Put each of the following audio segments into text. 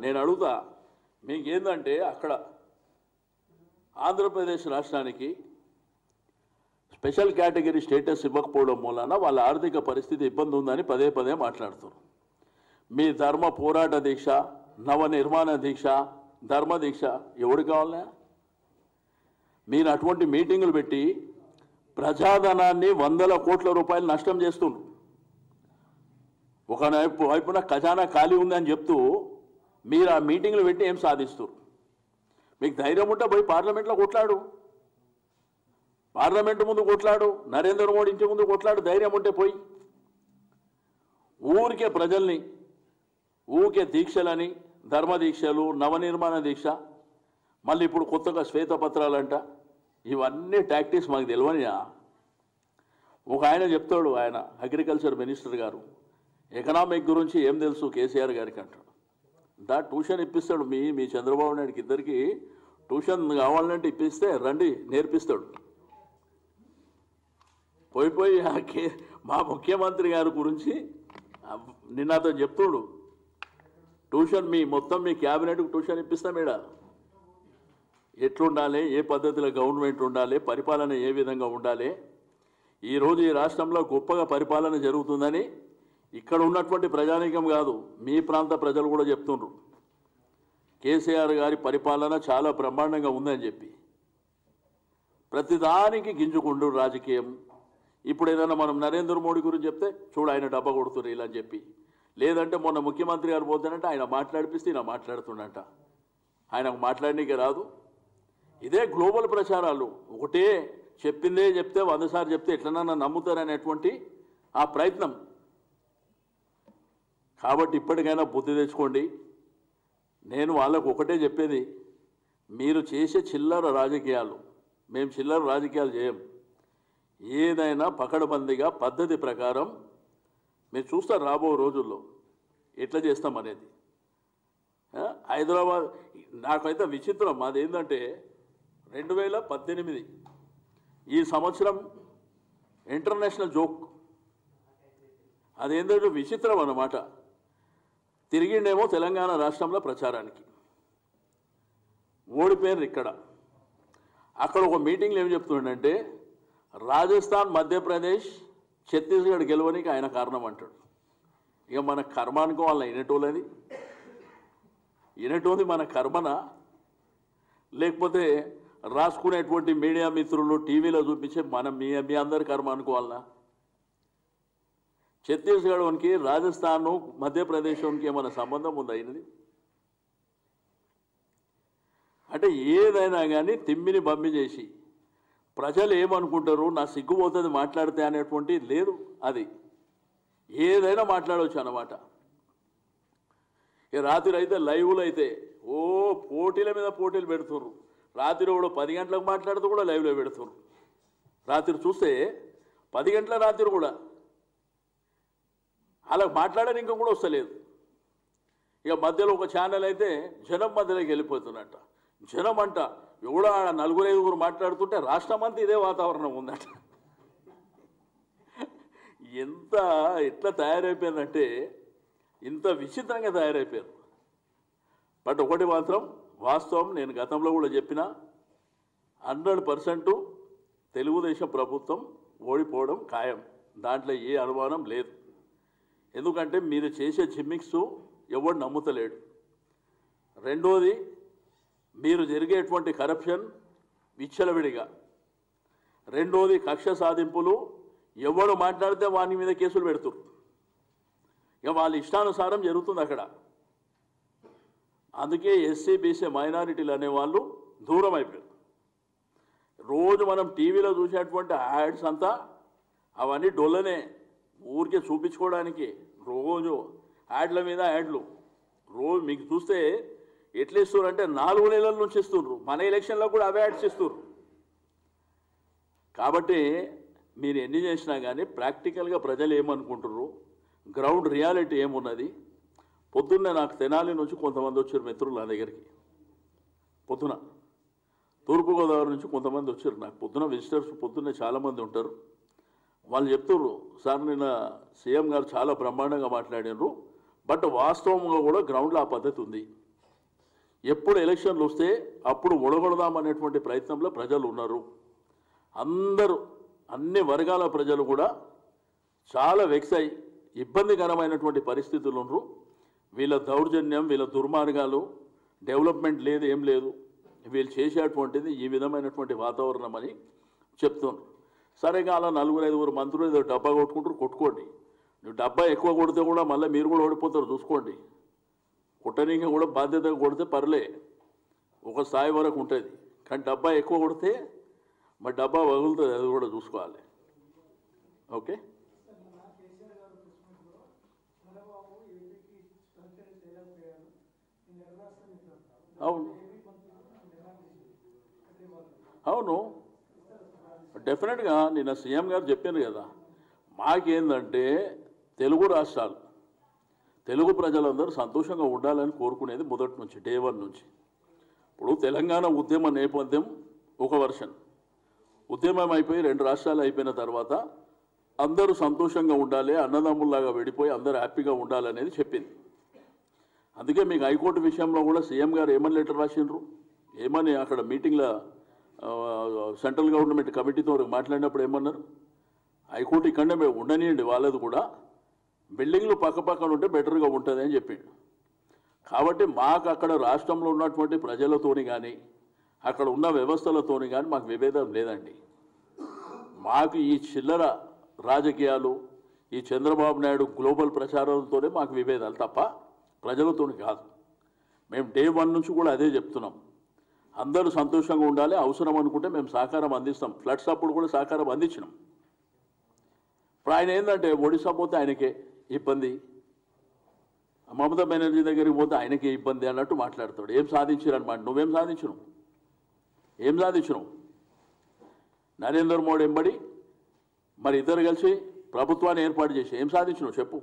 నేను అడుగుతా మీకు ఏంటంటే అక్కడ ఆంధ్రప్రదేశ్ రాష్ట్రానికి స్పెషల్ కేటగిరీ స్టేటస్ ఇవ్వకపోవడం మూలన వాళ్ళ ఆర్థిక పరిస్థితి ఇబ్బంది ఉందని పదే పదే మాట్లాడుతారు మీ ధర్మ పోరాట దీక్ష నవ నిర్మాణ దీక్ష ధర్మ దీక్ష ఎవడు కావాలనే మీరు అటువంటి మీటింగులు పెట్టి ప్రజాధనాన్ని వందల కోట్ల రూపాయలు నష్టం చేస్తుండ్రు ఒక వైపు వైపున ఖజానా ఖాళీ ఉందని చెప్తూ మీరు ఆ మీటింగ్లు పెట్టి ఏం సాధిస్తారు మీకు ధైర్యం ఉంటే పోయి పార్లమెంట్లో కొట్లాడు పార్లమెంటు ముందు కొట్లాడు నరేంద్ర మోడీ ఇంటి ముందు కొట్లాడు ధైర్యం ఉంటే పోయి ఊరికే ప్రజల్ని ఊరికే దీక్షలని ధర్మ దీక్షలు నవనిర్మాణ దీక్ష మళ్ళీ ఇప్పుడు కొత్తగా శ్వేతపత్రాలంట ఇవన్నీ టాక్టిక్స్ మాకు తెలియనియా ఒక ఆయన చెప్తాడు ఆయన అగ్రికల్చర్ మినిస్టర్ గారు ఎకనామిక్ గురించి ఏం తెలుసు కేసీఆర్ గారికి అంటాడు దా ట్యూషన్ ఇప్పిస్తాడు మీ మీ చంద్రబాబు నాయుడుకి ఇద్దరికి ట్యూషన్ కావాలంటే ఇప్పిస్తే రండి నేర్పిస్తాడు పోయి పోయి ఆ కే మా ముఖ్యమంత్రి గారి గురించి ఆ నిన్న అతను చెప్తుడు ట్యూషన్ మీ మొత్తం మీ క్యాబినెట్కి ట్యూషన్ ఇప్పిస్తాం ఈడ ఎట్లుండాలి ఏ పద్ధతిలో గవర్నమెంట్ ఉండాలి పరిపాలన ఏ విధంగా ఉండాలి ఈరోజు ఈ రాష్ట్రంలో గొప్పగా పరిపాలన జరుగుతుందని ఇక్కడ ఉన్నటువంటి ప్రజానీకం కాదు మీ ప్రాంత ప్రజలు కూడా చెప్తుండ్రు కేసీఆర్ గారి పరిపాలన చాలా బ్రహ్మాండంగా ఉందని చెప్పి ప్రతిదానికి గింజుకుండు రాజకీయం ఇప్పుడు ఏదైనా మనం నరేంద్ర మోడీ గురించి చెప్తే చూడు ఆయన డబ్బా కొడుతున్నారు ఇలా అని చెప్పి లేదంటే మొన్న ముఖ్యమంత్రి గారు పోతానంటే ఆయన మాట్లాడిపిస్తే ఈయన మాట్లాడుతుండంట ఆయనకు మాట్లాడనీకే రాదు ఇదే గ్లోబల్ ప్రచారాలు ఒకటే చెప్పిందే చెప్తే వంద సార్లు చెప్తే ఎట్లనన్నా నమ్ముతారనేటువంటి ఆ ప్రయత్నం కాబట్టి ఇప్పటికైనా బుద్ధి తెచ్చుకోండి నేను వాళ్ళకు ఒకటే చెప్పేది మీరు చేసే చిల్లర రాజకీయాలు మేము చిల్లర రాజకీయాలు చేయం ఏదైనా పకడబందిగా పద్ధతి ప్రకారం మీరు చూస్తారు రాబో రోజుల్లో ఎట్లా చేస్తాం అనేది ఆ, హైదరాబాద్ నాకైతే విచిత్రం మాది ఏంటంటే రెండు వేల పద్దెనిమిది ఈ సంవత్సరం ఇంటర్నేషనల్ జోక్ అదేంటంటే విచిత్రం అన్నమాట తిరిగిండేమో తెలంగాణ రాష్ట్రంలో ప్రచారానికి ఓడిపోయినారు ఇక్కడ అక్కడ ఒక మీటింగ్లో ఏం చెప్తుండంటే రాజస్థాన్ మధ్యప్రదేశ్ ఛత్తీస్గఢ్ గెలవనికి ఆయన కారణం అంటాడు ఇక మన కర్మ అనుకోవాలి ఇనటోలేది ఇనటోది మన కర్మన లేకపోతే రాసుకునేటువంటి మీడియా మిత్రులు టీవీలో చూపించే మనం మీ మీ అందరి కర్మ అనుకోవాలనా ఛత్తీస్గఢ్కి రాజస్థాన్ మధ్యప్రదేశ్కి ఏమైనా సంబంధం ఉందా అయినది అంటే ఏదైనా కానీ తిమ్మిని బమ్మి చేసి ప్రజలు ఏమనుకుంటారు నా సిగ్గుపోతుంది మాట్లాడితే అనేటువంటి లేదు అది ఏదైనా మాట్లాడవచ్చు అన్నమాట ఇక రాత్రి అయితే లైవ్లో అయితే ఓ పోటీల మీద పోటీలు పెడుతుర్రు రాత్రి కూడా పది గంటలకు మాట్లాడుతూ కూడా లైవ్లో పెడుతుర్రు రాత్రి చూస్తే పది గంటల రాత్రి కూడా అలా మాట్లాడని ఇంకా కూడా వస్తలేదు ఇక మధ్యలో ఒక ఛానల్ అయితే జనం మధ్యలోకి వెళ్ళిపోతున్నట్ట జనం అంట ఎవడో ఆడ నలుగురు ఐదుగురు మాట్లాడుతుంటే రాష్ట్రం అంతా ఇదే వాతావరణం ఉందట ఎంత ఎట్లా తయారైపోయిందంటే ఇంత విచిత్రంగా తయారైపోయారు బట్ ఒకటి మాత్రం వాస్తవం నేను గతంలో కూడా చెప్పిన హండ్రెడ్ పర్సెంట్ తెలుగుదేశం ప్రభుత్వం ఓడిపోవడం ఖాయం దాంట్లో ఏ అనుమానం లేదు ఎందుకంటే మీరు చేసే జిమ్మిక్స్ ఎవడు నమ్ముతలేడు రెండోది మీరు జరిగేటువంటి కరప్షన్ విచ్చలవిడిగా రెండోది కక్ష సాధింపులు ఎవడు మాట్లాడితే వాని మీద కేసులు పెడుతురు ఇక వాళ్ళ ఇష్టానుసారం జరుగుతుంది అక్కడ అందుకే ఎస్సీ బీసీ మైనారిటీలు అనేవాళ్ళు దూరం అయిపోయారు రోజు మనం టీవీలో చూసేటువంటి యాడ్స్ అంతా అవన్నీ డొల్లనే ఊరికే చూపించుకోవడానికి రోజు యాడ్ల మీద యాడ్లు రోజు మీకు చూస్తే ఎట్లా ఇస్తున్నారు అంటే నాలుగు నెలల నుంచి ఇస్తున్నారు మన ఎలక్షన్లో కూడా అవే యాడ్స్ ఇస్తున్నారు కాబట్టి మీరు ఎన్ని చేసినా కానీ ప్రాక్టికల్గా ప్రజలు ఏమనుకుంటున్నారు గ్రౌండ్ రియాలిటీ ఏమున్నది పొద్దున్నే నాకు తెనాలి నుంచి కొంతమంది వచ్చారు మిత్రులు నా దగ్గరికి పొద్దున తూర్పుగోదావరి నుంచి కొంతమంది వచ్చారు నాకు పొద్దున విజిటర్స్ పొద్దున్నే చాలామంది ఉంటారు వాళ్ళు చెప్తుర్రు సార్ నిన్న సీఎం గారు చాలా బ్రహ్మాండంగా మాట్లాడినారు బట్ వాస్తవంగా కూడా గ్రౌండ్లో ఆ పద్ధతి ఉంది ఎప్పుడు ఎలక్షన్లు వస్తే అప్పుడు ఒడగొడదామనేటువంటి ప్రయత్నంలో ప్రజలు ఉన్నారు అందరూ అన్ని వర్గాల ప్రజలు కూడా చాలా వెక్స్ అయి ఇబ్బందికరమైనటువంటి పరిస్థితులు ఉన్నారు వీళ్ళ దౌర్జన్యం వీళ్ళ దుర్మార్గాలు డెవలప్మెంట్ లేదు ఏం లేదు వీళ్ళు చేసేటువంటిది ఈ విధమైనటువంటి వాతావరణం అని చెప్తున్నారు సరేగా అలా నలుగురు ఐదుగురు మంత్రులు ఏదో డబ్బా కొట్టుకుంటారు కొట్టుకోండి నువ్వు డబ్బా ఎక్కువ కొడితే కూడా మళ్ళీ మీరు కూడా ఓడిపోతారు చూసుకోండి కొట్టనీకి కూడా బాధ్యతగా కొడితే పర్లే ఒక స్థాయి వరకు ఉంటుంది కానీ డబ్బా ఎక్కువ కొడితే మరి డబ్బా వగులుతుంది అది కూడా చూసుకోవాలి ఓకే అవును అవును డెఫినెట్గా నిన్న సీఎం గారు చెప్పాను కదా మాకేందంటే తెలుగు రాష్ట్రాలు తెలుగు ప్రజలందరూ సంతోషంగా ఉండాలని కోరుకునేది మొదటి నుంచి డే వన్ నుంచి ఇప్పుడు తెలంగాణ ఉద్యమ నేపథ్యం ఒక వర్షన్ ఉద్యమం అయిపోయి రెండు రాష్ట్రాలు అయిపోయిన తర్వాత అందరూ సంతోషంగా ఉండాలి అన్నదమ్ముల్లాగా విడిపోయి అందరూ హ్యాపీగా ఉండాలనేది చెప్పింది అందుకే మీకు హైకోర్టు విషయంలో కూడా సీఎం గారు ఏమని లెటర్ రాసిండ్రు ఏమని అక్కడ మీటింగ్లో ఆ, సెంట్రల్ గవర్నమెంట్ కమిటీతో మాట్లాడినప్పుడు ఏమన్నారు హైకోర్టు ఇక్కడనే మేము ఉండనియండి వాళ్ళది కూడా బిల్డింగ్లు పక్క పక్కన ఉంటే బెటర్గా ఉంటుంది అని చెప్పిండు కాబట్టి మాకు అక్కడ రాష్ట్రంలో ఉన్నటువంటి ప్రజలతోని కానీ అక్కడ ఉన్న వ్యవస్థలతోని కానీ మాకు విభేదం లేదండి మాకు ఈ చిల్లర రాజకీయాలు ఈ చంద్రబాబు నాయుడు గ్లోబల్ ప్రచారాలతోనే మాకు విభేదాలు తప్ప ప్రజలతోని కాదు మేము డే వన్ నుంచి కూడా అదే చెప్తున్నాం అందరూ సంతోషంగా ఉండాలి అవసరం అనుకుంటే మేము సహకారం అందిస్తాం ఫ్లడ్స్ అప్పుడు కూడా సహకారం అందించినాం ఇప్పుడు ఆయన ఏంటంటే ఒడిశా పోతే ఆయనకే ఇబ్బంది మమతా బెనర్జీ దగ్గరికి పోతే ఆయనకే ఇబ్బంది అన్నట్టు మాట్లాడతాడు ఏం సాధించారనమాట నువ్వేం సాధించను ఏం సాధించను నరేంద్ర మోడీ ఎంబడి మరి ఇద్దరు కలిసి ప్రభుత్వాన్ని ఏర్పాటు చేసి ఏం సాధించను చెప్పు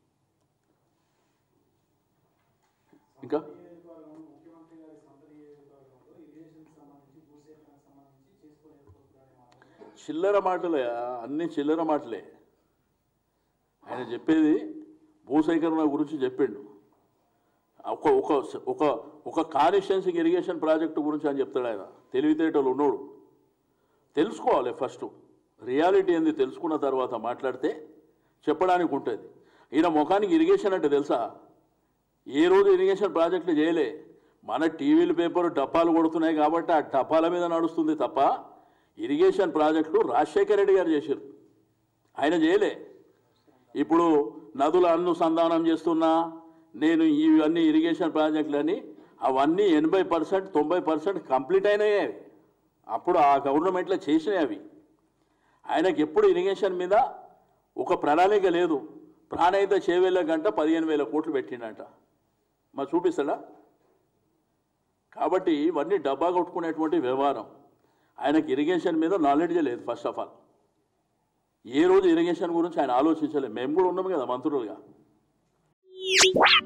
ఇంకా ముఖ్యమంత్రి గారి సొంత నియోజకవర్గంలో ఇరిగేషన్ సంబంధించి భూసేకరణకు సంబంధించి చేసుకోలేకపోతున్నారనే మాట చిల్లర మాటలే అన్ని చిల్లర మాటలే ఆయన చెప్పేది భూసేకరణ గురించి చెప్పిండు ఒక ఒక ఒక ఒక కాన్స్టిట్యున్సీకి ఇరిగేషన్ ప్రాజెక్టు గురించి అని చెప్తాడు ఆయన తెలివితేటలు ఉన్నోడు తెలుసుకోవాలి ఫస్ట్ రియాలిటీ ఏంది తెలుసుకున్న తర్వాత మాట్లాడితే చెప్పడానికి ఉంటుంది ఈయన ముఖానికి ఇరిగేషన్ అంటే తెలుసా ఏ రోజు ఇరిగేషన్ ప్రాజెక్టులు చేయలే మన టీవీలు పేపర్ డబ్బాలు కొడుతున్నాయి కాబట్టి ఆ డబ్బాల మీద నడుస్తుంది తప్ప ఇరిగేషన్ ప్రాజెక్టులు రాజశేఖర రెడ్డి గారు చేశారు ఆయన చేయలే ఇప్పుడు నదుల అనుసంధానం చేస్తున్నా నేను ఇవన్నీ ఇరిగేషన్ ప్రాజెక్టులని అవన్నీ ఎనభై పర్సెంట్ తొంభై పర్సెంట్ కంప్లీట్ అయినాయి అవి అప్పుడు ఆ గవర్నమెంట్లో చేసినాయి అవి ఆయనకి ఎప్పుడు ఇరిగేషన్ మీద ఒక ప్రణాళిక లేదు ప్రాణహిత చేవేళ్ళ గంట పదిహేను వేల కోట్లు పెట్టిండంట మరి చూపిస్తాడా కాబట్టి ఇవన్నీ డబ్బా కొట్టుకునేటువంటి వ్యవహారం ఆయనకి ఇరిగేషన్ మీద నాలెడ్జే లేదు ఫస్ట్ ఆఫ్ ఆల్ ఏ రోజు ఇరిగేషన్ గురించి ఆయన ఆలోచించలేదు మేము కూడా ఉన్నాం కదా మంత్రులుగా